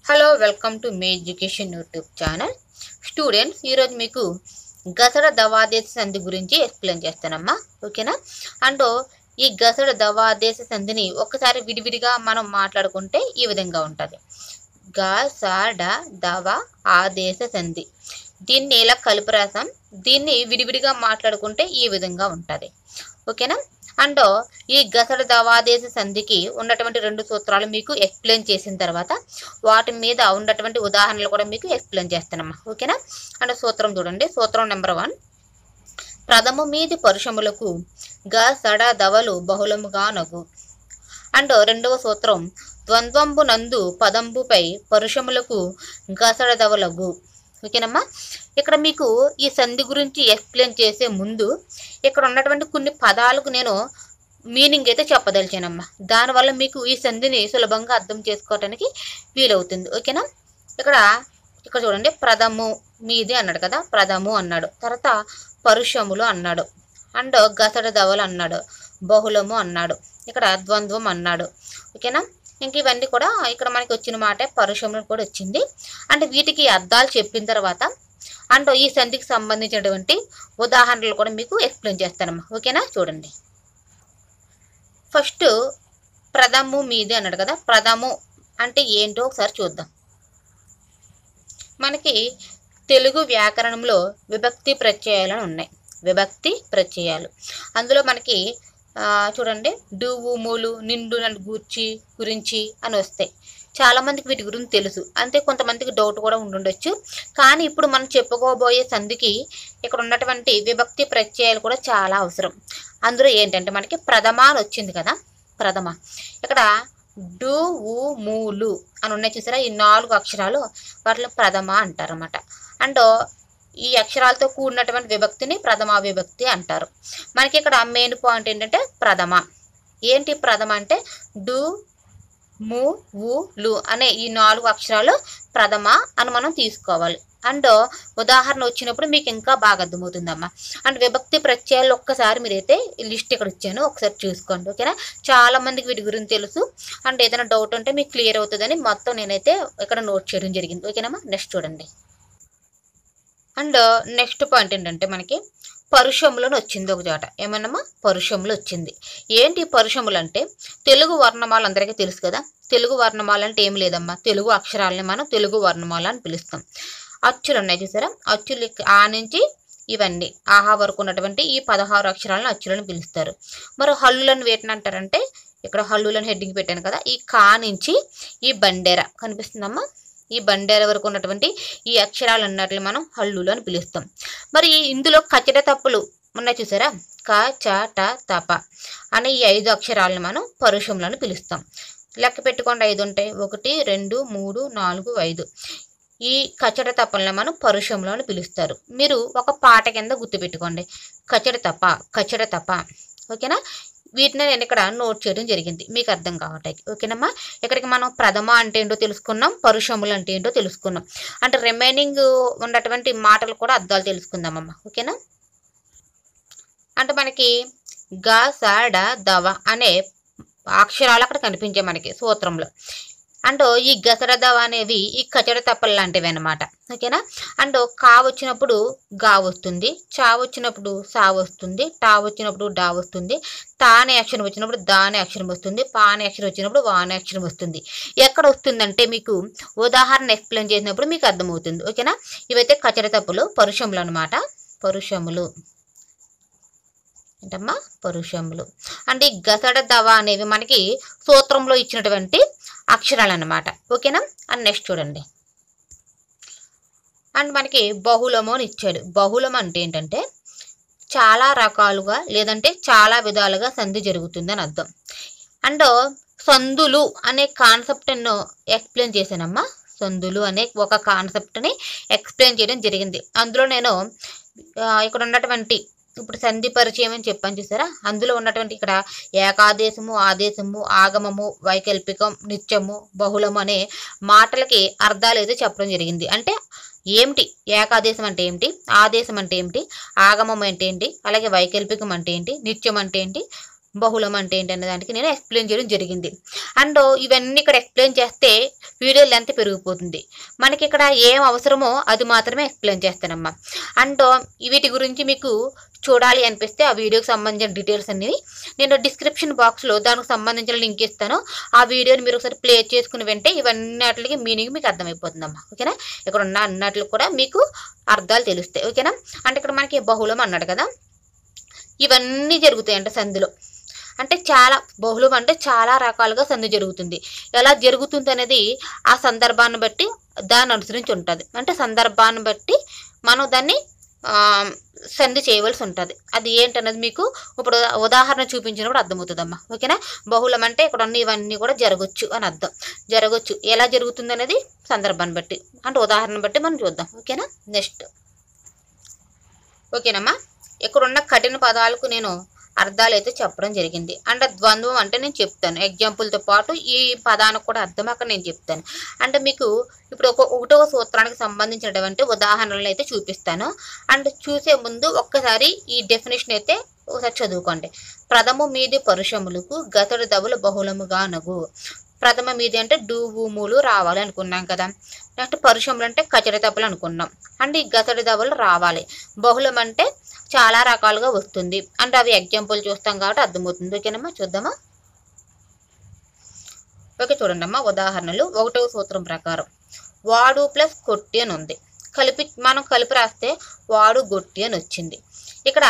hello welcome to my education YouTube channel students ఈరోజు మీకు గసడ దవాదేశ సంధి గురించి ఎక్స్ప్లెయిన్ చేస్తానమ్మా ఓకేనా అండ్ ఈ గసడ దవాదేశ సంధిని ఒక్కసారి విడివిడిగా మనం మాట్లాడుకుంటే ఈ విధంగా ఉంటుంది గసడ దవ ఆదేశ సంధి దీన్ని ఇలా కలిపి రాసాం దీన్ని విడివిడిగా మాట్లాడుకుంటే ఈ విధంగా ఉంటుంది ఓకేనా అండ్ ఈ గసడ దవాదేశ సంధికి ఉన్నటువంటి రెండు సూత్రాలు మీకు ఎక్స్ప్లెయిన్ చేసిన తర్వాత వాటి మీద ఉన్నటువంటి ఉదాహరణలు కూడా మీకు ఎక్స్ప్లెయిన్ చేస్తానమ్మా ఓకేనా అండ్ సూత్రం చూడండి సూత్రం నెంబర్ వన్ ప్రథమ మీది పరుషములకు గ సడ దవలు బహుళముగా నగు అండ్ రెండవ సూత్రం ద్వంద్వంబు నందు పదంబుపై పరుషములకు గసడ దవలగు ఓకేనమ్మా ఇక్కడ మీకు ఈ సంధి గురించి ఎక్స్ప్లెయిన్ చేసే ముందు ఇక్కడ ఉన్నటువంటి కొన్ని పదాలకు నేను మీనింగ్ అయితే చెప్పదలిచానమ్మా దానివల్ల మీకు ఈ సంధిని సులభంగా అర్థం చేసుకోవటానికి వీలవుతుంది ఓకేనా ఇక్కడ ఇక్కడ చూడండి ప్రథము మీది అన్నాడు కదా ప్రథము అన్నాడు తర్వాత పరుషములు అన్నాడు అండ్ గసడ దవలు అన్నాడు బహుళము అన్నాడు ఇక్కడ ద్వంద్వం అన్నాడు ఓకేనా ఇంక ఇవన్నీ కూడా ఇక్కడ మనకి వచ్చిన మాట పరుషములు కూడా వచ్చింది అంటే వీటికి అర్థాలు చెప్పిన తర్వాత అండ్ ఈ సంధికి సంబంధించినటువంటి ఉదాహరణలు కూడా మీకు ఎక్స్ప్లెయిన్ చేస్తానమ్మా ఓకేనా చూడండి ఫస్ట్ ప్రథము మీది అన్నాడు కదా ప్రథము అంటే ఏంటో ఒకసారి చూద్దాం మనకి తెలుగు వ్యాకరణంలో విభక్తి ప్రత్యయాలు ఉన్నాయి విభక్తి ప్రత్యయాలు అందులో మనకి ఆ, చూడండి డువు మూలు నిండు నన్ను గూర్చి గురించి అని వస్తాయి చాలా మందికి వీటి గురించి తెలుసు అంతే కొంతమందికి డౌట్ కూడా ఉండుండొచ్చు కానీ ఇప్పుడు మనం చెప్పుకోబోయే సంధికి ఇక్కడ ఉన్నటువంటి విభక్తి ప్రత్యయాలు కూడా చాలా అవసరం అందులో ఏంటంటే మనకి ప్రథమ అని వచ్చింది కదా ప్రథమ ఇక్కడ డు ఉ మూలు అని ఉన్నాయి చూసారా ఈ నాలుగు అక్షరాలు వాటిలో ప్రథమ అంటారన్నమాట అండ్ ఈ అక్షరాలతో కూడినటువంటి విభక్తిని ప్రథమ విభక్తి అంటారు మనకి ఇక్కడ మెయిన్ పాయింట్ ఏంటంటే ప్రథమ ఏంటి ప్రథమ అంటే డు ము వు లు అనే ఈ నాలుగు అక్షరాలు ప్రథమ అని మనం తీసుకోవాలి అండ్ ఉదాహరణ వచ్చినప్పుడు మీకు ఇంకా బాగా అర్థమవుతుందమ్మా అండ్ విభక్తి ప్రత్యయాలు ఒక్కసారి మీరైతే లిస్ట్ ఇక్కడ ఇచ్చాను ఒకసారి చూసుకోండి ఓకేనా చాలా మందికి వీటి గురించి తెలుసు అండ్ ఏదైనా డౌట్ ఉంటే మీకు క్లియర్ అవుతుందని మొత్తం నేనైతే ఇక్కడ నోట్ చేయడం జరిగింది ఓకేనమ్మా నెక్స్ట్ చూడండి అండ్ నెక్స్ట్ పాయింట్ ఏంటంటే మనకి పరుషములను వచ్చింది ఒక చోట ఏమన్నామా పరుషములు వచ్చింది ఏంటి పరుషములు అంటే తెలుగు వర్ణమాల అందరికీ తెలుసు కదా తెలుగు వర్ణమాల అంటే ఏం లేదమ్మా తెలుగు అక్షరాలని మనం తెలుగు వర్ణమాల అని పిలుస్తాం అచ్చులు ఉన్నాయి చూసారా అచ్చులు ఇక్- ఆ నుంచి ఇవన్నీ ఆహా వరకు ఉన్నటువంటి ఈ పదహారు అక్షరాలను అచ్చులను పిలుస్తారు మరి హల్లులను వేటిని అంటారంటే ఇక్కడ హల్లులను హెడ్డింగ్ పెట్టాను కదా ఈ కా నుంచి ఈ బండేర కనిపిస్తుందమ్మా ఈ బండేర వరకు ఉన్నటువంటి ఈ అక్షరాలు అన్నట్లు మనం హల్లులు అని పిలుస్తాం మరి ఇందులో కచట తప్పులు ఉన్నాయి చూసారా క చ ట తప అనే ఈ ఐదు అక్షరాలను మనం పరుషములను పిలుస్తాం లెక్క పెట్టుకోండి ఐదు ఉంటాయి ఒకటి రెండు మూడు నాలుగు ఐదు ఈ కచట తప్పలను మనం పరుషంలో అని పిలుస్తారు మీరు ఒక పాట కింద గుర్తుపెట్టుకోండి కచట తప్ప కచట తప్ప ఓకేనా వీటిని నేను ఇక్కడ నోట్ చేయడం జరిగింది మీకు అర్థం కావటానికి ఓకేనమ్మా ఇక్కడికి మనం ప్రథమ అంటే ఏంటో తెలుసుకున్నాం పరుషములు అంటే ఏంటో తెలుసుకున్నాం అంటే రిమైనింగ్ ఉన్నటువంటి మాటలు కూడా అర్థాలు తెలుసుకుందామమ్మా ఓకేనా అంటే మనకి గ స డ దవ అనే అక్షరాలు అక్కడ కనిపించాయి మనకి సూత్రంలో అండ్ ఈ గసర దవ అనేవి ఈ కచడ తప్పలు లాంటివి అనమాట ఓకేనా అండ్ కా వచ్చినప్పుడు గా వస్తుంది చా వచ్చినప్పుడు సా వస్తుంది టా వచ్చినప్పుడు డా వస్తుంది తా అనే అక్షరం వచ్చినప్పుడు దా అనే అక్షరం వస్తుంది పా అనే అక్షరం వచ్చినప్పుడు వా అనే అక్షరం వస్తుంది ఎక్కడ వస్తుందంటే మీకు ఉదాహరణ ఎక్స్ప్లెయిన్ చేసినప్పుడు మీకు అర్థమవుతుంది ఓకేనా ఇవైతే కచడ తప్పులు పరుషములు అనమాట పరుషములు ఏంటమ్మా పరుషములు అంటే ఈ గసడ దవ అనేవి మనకి సూత్రంలో ఇచ్చినటువంటి అక్షరాలు అన్నమాట ఓకేనా అండ్ నెక్స్ట్ చూడండి అండ్ మనకి బహుళము అని ఇచ్చాడు బహుళం అంటే ఏంటంటే చాలా రకాలుగా లేదంటే చాలా విధాలుగా సంధి జరుగుతుందని అర్థం అండ్ సందులు అనే కాన్సెప్ట్ నేను ఎక్స్ప్లెయిన్ చేశానమ్మా సందులు అనే ఒక కాన్సెప్ట్ని ఎక్స్ప్లెయిన్ చేయడం జరిగింది అందులో నేను ఆ, ఇక్కడ ఉన్నటువంటి ఇప్పుడు సంధి పరిచయం అని చెప్పాను చూసారా అందులో ఉన్నటువంటి ఇక్కడ ఏకాదేశము ఆదేశము ఆగమము వైకల్పికం నిత్యము బహుళము అనే మాటలకి అర్థాలు అయితే చెప్పడం జరిగింది అంటే ఏమిటి ఏకాదేశం అంటే ఏమిటి ఆదేశం అంటే ఏమిటి ఆగమం అంటే ఏంటి అలాగే వైకల్పికం అంటే ఏంటి నిత్యం అంటే ఏంటి బహుళం అంటే ఏంటనే దానికి నేను ఎక్స్ప్లెయిన్ చేయడం జరిగింది అండ్ ఇవన్నీ ఇక్కడ ఎక్స్ప్లెయిన్ చేస్తే వీడియో లెంత్ పెరిగిపోతుంది మనకి ఇక్కడ ఏం అవసరమో అది మాత్రమే ఎక్స్ప్లెయిన్ చేస్తానమ్మా అండ్ వీటి గురించి మీకు చూడాలి అనిపిస్తే ఆ వీడియోకి సంబంధించిన డీటెయిల్స్ అన్ని నేను డిస్క్రిప్షన్ బాక్స్లో దానికి సంబంధించిన లింక్ ఇస్తాను ఆ వీడియోని మీరు ఒకసారి ప్లే చేసుకుని వింటే ఇవన్నీ వాటికి మీనింగ్ మీకు అర్థమైపోతుందమ్మా ఓకేనా ఇక్కడ ఉన్న అన్నట్లు కూడా మీకు అర్థాలు తెలుస్తాయి ఓకేనా అంటే ఇక్కడ మనకి బహుళం అన్నాడు కదా ఇవన్నీ జరుగుతాయి అంటే సంధిలో అంటే చాలా బహుళం అంటే చాలా రకాలుగా సంధి జరుగుతుంది ఎలా జరుగుతుంది అనేది ఆ సందర్భాన్ని బట్టి దాన్ని అనుసరించి ఉంటుంది అంటే సందర్భాన్ని బట్టి మనం దాన్ని ఆ, సంధి చేయవలసి ఉంటుంది అది ఏంటన్నది మీకు ఇప్పుడు ఉదాహరణ చూపించినప్పుడు అర్థమవుతుందమ్మా ఓకేనా బహుళం అంటే ఇక్కడ ఉన్న ఇవన్నీ కూడా జరగచ్చు అని అర్థం జరగచ్చు ఎలా జరుగుతుంది అనేది సందర్భాన్ని బట్టి అంటే ఉదాహరణ బట్టి మనం చూద్దాం ఓకేనా నెక్స్ట్ ఓకేనమ్మా ఇక్కడ ఉన్న కఠిన పదాలకు నేను అర్థాలు అయితే చెప్పడం జరిగింది అంటే ద్వంద్వం అంటే నేను చెప్తాను ఎగ్జాంపుల్తో పాటు ఈ పదానికి కూడా అర్థం అక్కడ నేను చెప్తాను అంటే మీకు ఇప్పుడు ఒక ఒకటవ సూత్రానికి సంబంధించినటువంటి ఉదాహరణలు అయితే చూపిస్తాను అండ్ చూసే ముందు ఒక్కసారి ఈ డెఫినేషన్ అయితే ఒకసారి చదువుకోండి ప్రథమ మీది పరుషములకు గతడు దవులు బహుళముగా నగు ప్రథమ మీది అంటే డూవుములు రావాలి అనుకున్నాం కదా నెక్స్ట్ పరుషములు అంటే కచరి తప్పులు అనుకున్నాం అండ్ ఈ గతడి దవులు రావాలి బహుళం అంటే చాలా రకాలుగా వస్తుంది అంటే అవి ఎగ్జాంపుల్ చూస్తాం కాబట్టి అర్థమవుతుంది ఓకేనమ్మా చూద్దామా ఓకే చూడండి అమ్మా ఉదాహరణలు ఒకటవ సూత్రం ప్రకారం వాడు ప్లస్ కొట్టి అని ఉంది కలిపి మనం కలిపి రాస్తే వాడు గొట్టి అని వచ్చింది ఇక్కడ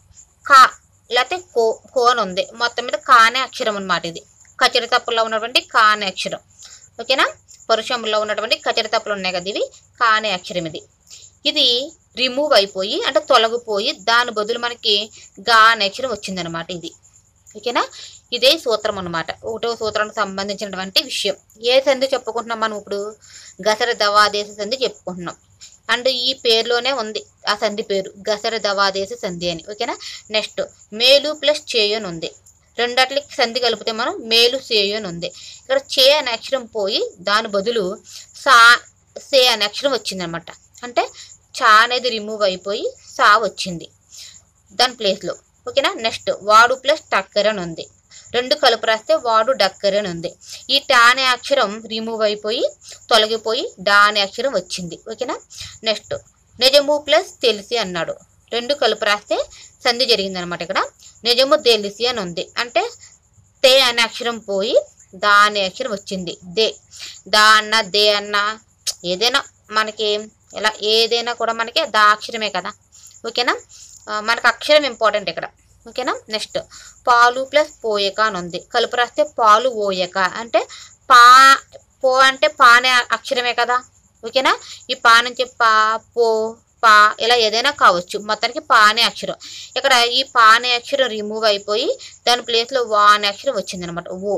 కా లేకపోతే కో కో అని ఉంది మొత్తం మీద కానే అక్షరం అన్నమాట ఇది కచరి తప్పుల్లో ఉన్నటువంటి కానే అక్షరం ఓకేనా పరుషంలో ఉన్నటువంటి కచరి తప్పులు ఉన్నాయి కదా ఇవి కానే అక్షరం ఇది ఇది రిమూవ్ అయిపోయి అంటే తొలగిపోయి దాని బదులు మనకి గా అనే అక్షరం వచ్చిందనమాట ఇది ఓకేనా ఇదే సూత్రం అన్నమాట ఒకటో సూత్రానికి సంబంధించినటువంటి విషయం ఏ సంధి చెప్పుకుంటున్నాం మనం ఇప్పుడు గసర దవాదేశ సంధి చెప్పుకుంటున్నాం అండ్ ఈ పేరులోనే ఉంది ఆ సంధి పేరు గసర దవాదేశ సంధి అని ఓకేనా నెక్స్ట్ మేలు ప్లస్ చేయు అని ఉంది రెండట్లకి సంధి కలిపితే మనం మేలు సేయు అని ఉంది ఇక్కడ చే అనే అక్షరం పోయి దాని బదులు సా సే అనే అక్షరం వచ్చిందనమాట అంటే చా అనేది రిమూవ్ అయిపోయి సా వచ్చింది దాని ప్లేస్లో ఓకేనా నెక్స్ట్ వాడు ప్లస్ టక్కర్ అని ఉంది రెండు కలుపు రాస్తే వాడు డక్కర్ అని ఉంది ఈ టా అనే అక్షరం రిమూవ్ అయిపోయి తొలగిపోయి డా అనే అక్షరం వచ్చింది ఓకేనా నెక్స్ట్ నిజము ప్లస్ తెలిసి అన్నాడు రెండు కలుపు రాస్తే సంధి జరిగింది అనమాట ఇక్కడ నిజము తెలిసి అని ఉంది అంటే తే అనే అక్షరం పోయి దా అనే అక్షరం వచ్చింది దే దా అన్న దే అన్న ఏదైనా మనకి ఇలా ఏదైనా కూడా మనకి దా అక్షరమే కదా ఓకేనా ఆ, మనకు అక్షరం ఇంపార్టెంట్ ఇక్కడ ఓకేనా నెక్స్ట్ పాలు ప్లస్ పోయక అని ఉంది కలుపు రాస్తే పాలు ఓయక అంటే పా పో అంటే పా అనే అక్షరమే కదా ఓకేనా ఈ పా నుంచి పా పో పా ఇలా ఏదైనా కావచ్చు మొత్తానికి పా అనే అక్షరం ఇక్కడ ఈ పా అనే అక్షరం రిమూవ్ అయిపోయి దాని ప్లేస్లో వా అనే అక్షరం వచ్చిందనమాట ఓ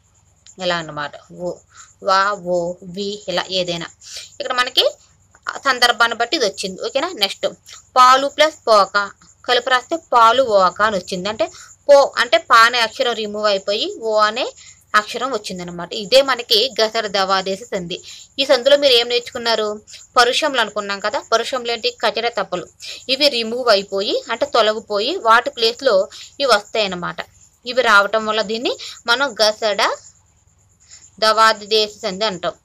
ఇలా అన్నమాట ఓ వా ఓ వి ఇలా ఏదైనా ఇక్కడ మనకి సందర్భాన్ని బట్టి ఇది వచ్చింది ఓకేనా నెక్స్ట్ పాలు ప్లస్ పోక కలిపి రాస్తే పాలు ఓక అని వచ్చింది అంటే పో అంటే పా అనే అక్షరం రిమూవ్ అయిపోయి ఓ అనే అక్షరం వచ్చిందనమాట ఇదే మనకి గసర దవాదేశ సంధి ఈ సంధిలో మీరు ఏం నేర్చుకున్నారు పరుషంలు అనుకున్నాం కదా పరుషంలు ఏంటి కచర తప్పలు ఇవి రిమూవ్ అయిపోయి అంటే తొలగిపోయి వాటి ప్లేస్లో ఇవి వస్తాయి అన్నమాట ఇవి రావటం వల్ల దీన్ని మనం గసడ దవాదేశ సంధి అంటాం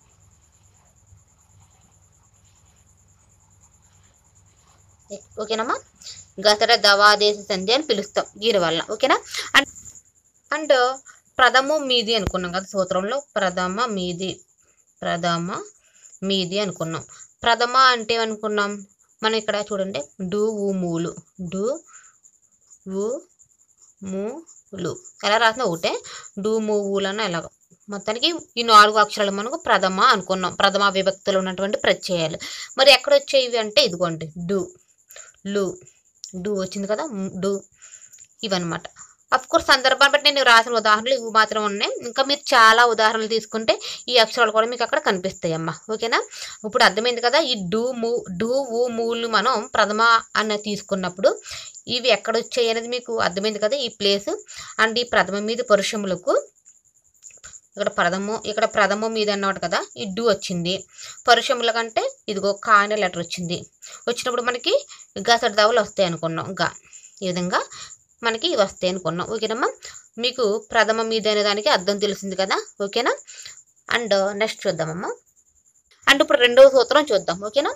ఓకేనమ్మా గసర దవాదేశ సంధి అని పిలుస్తాం దీని వల్ల ఓకేనా అండ్ అండ్ ప్రథమ మీది అనుకున్నాం కదా సూత్రంలో ప్రథమ మీది ప్రథమ మీది అనుకున్నాం ప్రథమ అంటే ఏమనుకున్నాం మనం ఇక్కడ చూడండి డు ఊ మూలు డు ఊ మూలు ఎలా రాసిన ఒకటే డు మూలు అని ఎలాగ మొత్తానికి ఈ నాలుగు అక్షరాలు మనకు ప్రథమ అనుకున్నాం ప్రథమ విభక్తులు ఉన్నటువంటి ప్రత్యయాలు మరి ఎక్కడ వచ్చేవి అంటే ఇదిగోండి డు లు డు వచ్చింది కదా మ్, డు ఇవన్నమాట అఫ్ కోర్స్ సందర్భాన్ని బట్టి నేను రాసిన ఉదాహరణలు ఇవి మాత్రం ఉన్నాయి ఇంకా మీరు చాలా ఉదాహరణలు తీసుకుంటే ఈ అక్షరాలు కూడా మీకు అక్కడ కనిపిస్తాయి అమ్మా ఓకేనా ఇప్పుడు అర్థమైంది కదా ఈ డూ మూ డూ ఊ మూలు మనం ప్రథమ అన్న తీసుకున్నప్పుడు ఇవి ఎక్కడ వచ్చాయి అనేది మీకు అర్థమైంది కదా ఈ ప్లేస్ అండ్ ఈ ప్రథమ మీద పరుషములకు ఇక్కడ ప్రథమ ఇక్కడ ప్రథమ మీద అన్నమాట కదా ఈ డు వచ్చింది పరుషముల కంటే ఇదిగో కా అనే లెటర్ వచ్చింది వచ్చినప్పుడు మనకి గసడి దావులు వస్తాయి అనుకున్నాం గా ఈ విధంగా మనకి వస్తాయి అనుకున్నాం ఓకేనమ్మా మీకు ప్రథమ మీద అనే దానికి అర్థం తెలిసింది కదా ఓకేనా అండ్ నెక్స్ట్ చూద్దామమ్మా అండ్ ఇప్పుడు రెండవ సూత్రం చూద్దాం ఓకేనా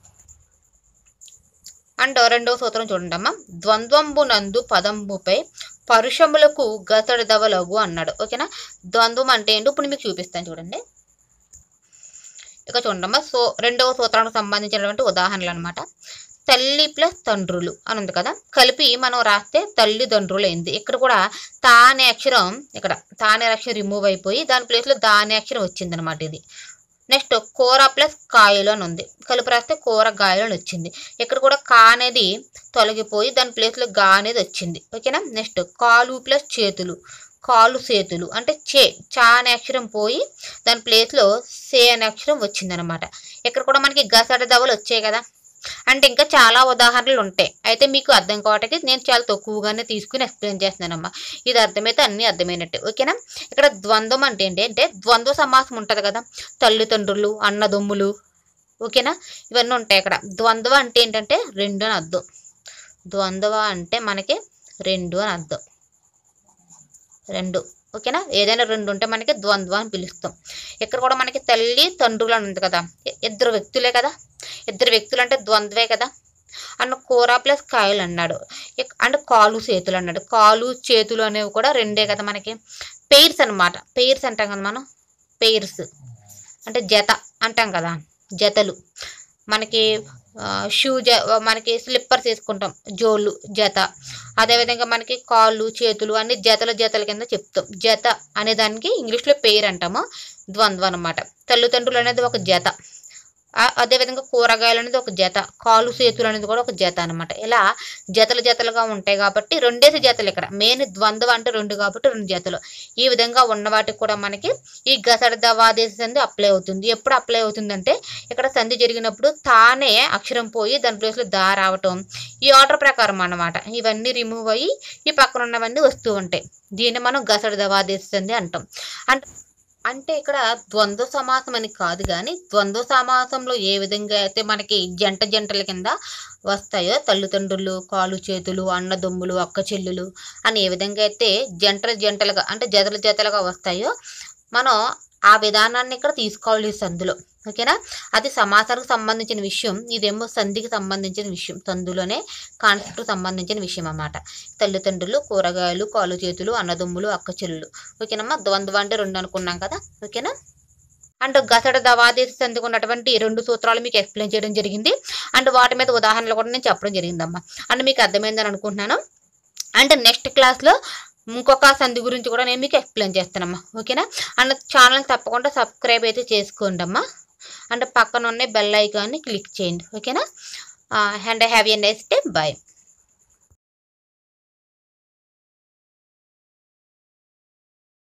అండ్ రెండవ సూత్రం చూడండి అమ్మా ద్వంద్వంబు నందు పదంబుపై పరుషములకు గతడి దవలగు అన్నాడు ఓకేనా ద్వంద్వం అంటే ఏంటో ఇప్పుడు మీకు చూపిస్తాను చూడండి ఇక చూడండమ్మా సో రెండవ సూత్రానికి సంబంధించినటువంటి ఉదాహరణలు అనమాట తల్లి ప్లస్ తండ్రులు అని ఉంది కదా కలిపి మనం రాస్తే తల్లిదండ్రులు అయింది ఇక్కడ కూడా తా అనే అక్షరం ఇక్కడ తా అనే అక్షరం రిమూవ్ అయిపోయి దాని ప్లేస్లో దా అనే అక్షరం వచ్చింది అనమాట ఇది నెక్స్ట్ కూర ప్లస్ కాయలు అని ఉంది కలిపి రాస్తే కూరగాయలు అని వచ్చింది ఇక్కడ కూడా కా అనేది తొలగిపోయి దాని ప్లేస్లో గా అనేది వచ్చింది ఓకేనా నెక్స్ట్ కాలు ప్లస్ చేతులు కాలు చేతులు అంటే చే చా అనే అక్షరం పోయి దాని ప్లేస్లో సే అనే అక్షరం వచ్చిందనమాట ఇక్కడ కూడా మనకి గసడ దవలు వచ్చాయి కదా అంటే ఇంకా చాలా ఉదాహరణలు ఉంటాయి అయితే మీకు అర్థం కావటానికి నేను చాలా తక్కువగానే తీసుకుని ఎక్స్ప్లెయిన్ చేస్తున్నానమ్మా ఇది అర్థమైతే అన్నీ అర్థమైనట్టే ఓకేనా ఇక్కడ ద్వంద్వం అంటే ఏంటి అంటే ద్వంద్వ సమాసం ఉంటుంది కదా తల్లిదండ్రులు అన్నదమ్ములు ఓకేనా ఇవన్నీ ఉంటాయి ఇక్కడ ద్వంద్వ అంటే ఏంటంటే రెండు అని అర్థం ద్వంద్వ అంటే మనకి రెండు అని అర్థం రెండు ఓకేనా ఏదైనా రెండు ఉంటే మనకి ద్వంద్వ అని పిలుస్తాం ఇక్కడ కూడా మనకి తల్లి తండ్రులు అని ఉంది కదా ఇ- ఇద్దరు వ్యక్తులే కదా ఇద్దరు వ్యక్తులు అంటే ద్వంద్వే కదా అండ్ కూర ప్లస్ కాయలు అన్నాడు ఇక్- అండ్ కాలు చేతులు అన్నాడు కాలు చేతులు అనేవి కూడా రెండే కదా మనకి పెయిర్స్ అన్నమాట పెయిర్స్ అంటాం కదా మనం పెయిర్స్ అంటే జత అంటాం కదా జతలు మనకి షూ జ మనకి స్లిప్పర్స్ వేసుకుంటాం జోళ్ళు జత అదేవిధంగా మనకి కాళ్ళు చేతులు అన్ని జతల జతల కింద చెప్తాం జత అనే దానికి ఇంగ్లీష్లో పేరు అంటాము ద్వంద్వ అనమాట తల్లిదండ్రులు అనేది ఒక జత ఆ- అదేవిధంగా కూరగాయలు అనేది ఒక జత కాలు చేతులు అనేది కూడా ఒక జత అనమాట ఇలా జతలు జతలుగా ఉంటాయి కాబట్టి రెండేసి జతలు ఇక్కడ మెయిన్ ద్వంద్వ అంటే రెండు కాబట్టి రెండు జతలు ఈ విధంగా ఉన్న వాటికి కూడా మనకి ఈ గసడ దవాదేశ సంధి అప్లై అవుతుంది ఎప్పుడు అప్లై అవుతుందంటే ఇక్కడ సంధి జరిగినప్పుడు తానే అక్షరం పోయి దాని ప్లేస్లో దా రావటం ఈ ఆర్డర్ ప్రకారం అన్నమాట ఇవన్నీ రిమూవ్ అయ్యి ఈ పక్కన ఉన్నవన్నీ వస్తూ ఉంటాయి దీన్ని మనం గసడ దవాదేశ సంధి అంటాం అంటే అంటే ఇక్కడ ద్వంద్వ సమాసం అని కాదు కానీ ద్వంద్వ సమాసంలో ఏ విధంగా అయితే మనకి జంట జంటల కింద వస్తాయో తల్లిదండ్రులు కాలు చేతులు అన్నదమ్ములు అక్క చెల్లులు అని ఏ విధంగా అయితే జంటలు జంటలుగా అంటే జతలు జతలుగా వస్తాయో మనం ఆ విధానాన్ని ఇక్కడ తీసుకోవాలి ఈ సందులో ఓకేనా అది సమాసానికి సంబంధించిన విషయం ఇదేమో సంధికి సంబంధించిన విషయం సందులోనే కాన్సెప్ట్ సంబంధించిన విషయం అన్నమాట తల్లిదండ్రులు కూరగాయలు కాలు చేతులు అన్నదమ్ములు అక్క చెల్లులు ఓకేనమ్మా ద్వంద్వ అంటే రెండు అనుకున్నాం కదా ఓకేనా అండ్ గసడ దవాదేశ సంధికి ఉన్నటువంటి ఈ రెండు సూత్రాలు మీకు ఎక్స్ప్లెయిన్ చేయడం జరిగింది అండ్ వాటి మీద ఉదాహరణలు కూడా నేను చెప్పడం జరిగిందమ్మా అండ్ మీకు అర్థమైందని అనుకుంటున్నాను అండ్ నెక్స్ట్ క్లాస్లో ఇంకొక సంధి గురించి కూడా నేను మీకు ఎక్స్ప్లెయిన్ చేస్తానమ్మా ఓకేనా అండ్ ఛానల్ తప్పకుండా సబ్స్క్రైబ్ అయితే చేసుకోండి అమ్మా అండ్ పక్కన ఉన్న బెల్ ఐకాన్ని క్లిక్ చేయండి ఓకేనా and have a nice day bye